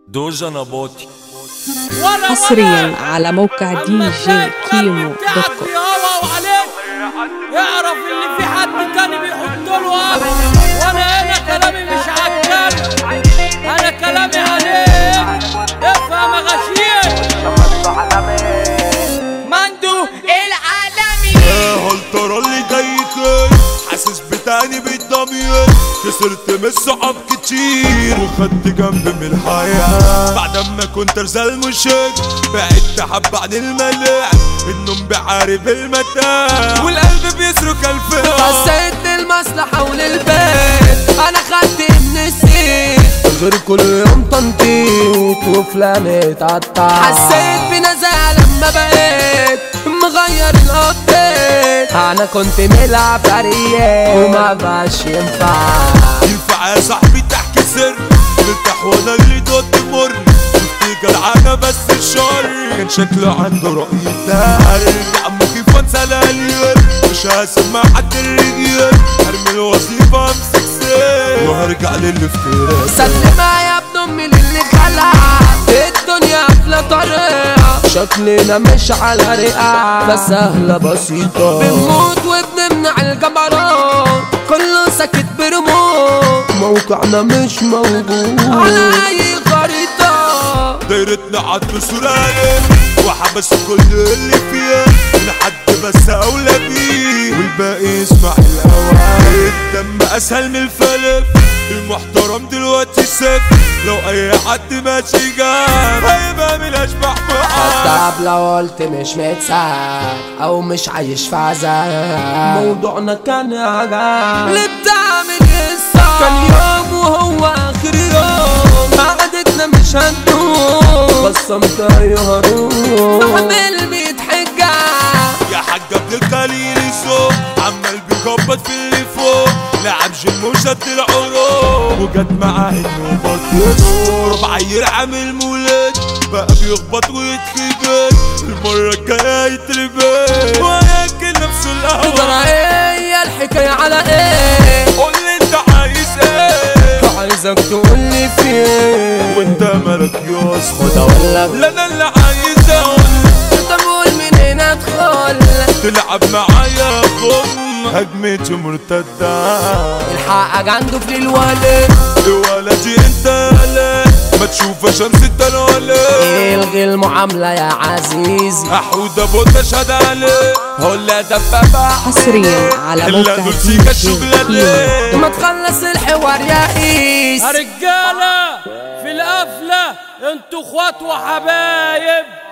دوجا نباطي ولا حصريا على موقع دي أما جي تلاقي كيمو الكلام دوت بتاعك كوم يهوى عليك يعرف ان في حد تاني بيحط له وقت وانا هنا كلامي مش عالكلام انا كلامي عليك افهم يا غشيم مندو العالمي ايه هل ترى اللي جاي خير حاسس بتاني بالضمير خسرت من الصحاب كتير وخدت جنب من الحياة بعد ما كنت ارسل مشاك بعدت حب عن الملاعب النوم بعارف المتاع والقلب بيسرق الفئة بصيت للمصلحة وللبيت أنا خدت من السيف غير كل يوم تنطيط وفلان اتقطع حسيت بنزاع لما بقيت مغير الابديت أنا كنت ملعب فريق وما بقاش ينفع ينفع يا صاحبي تحكي سر مرتاح وانا اللي دوت مر شفت جدعانة بس الشر كان شكله عنده رأي دار عمو كيف انسى الالير مش هسمع حد الرجال هرمي الوظيفة امسك سير وهرجع للافتراس سلم يا ابن امي للي خلع الدنيا قافلة طريقة شكلنا مش على رئة بس سهلة بسيطة بنموت وبنمنع الجبروت كله ساكت برموت موقعنا مش موجود على اي خريطة دايرتنا عدل سلالم وحبس كل اللي فيها من حد بس اولى بيه والباقي يسمع الاوامر الدم اسهل من الفلف المحترم دلوقتي سف لو اي حد ماشي جاب هيبقى من اشبح معاه طب لو قلت مش متساعد او مش عايش في عذاب موضوعنا كان عجاب اللي بتعمل قصة كان يوم وهو اخر يوم قعدتنا مش هتدوم بصمت يا هروب محمل بيتحجع يا حاج ابن الخليل سوق عمال بيخبط في اللي فوق لعب جيم وشد العروق وجت معاه انه بطل بعير عامل مولد بقى بيخبط ويتخبط المرة الجاية يتربط وياكل نفسه القهوة ترى ايه الحكاية على ايه قول لي انت عايز ايه عايزك تقول لي فين وانت مالك يا اسطى خد اقول لك لا انا اللي عايز اقول انت قول من هنا ادخل تلعب معايا خم هجمتي مرتدة الحقك عنده في الولد ولدي انت لا ما تشوف شمس الدلالة الغي المعاملة يا عزيزي احود ابو تشهد عليه هلا دبابة حصريا على إلا موقع دول دي فيك جي الشغلة كيمو ليه؟ ما تخلص الحوار يا قيس يا رجالة في القفلة انتوا اخوات وحبايب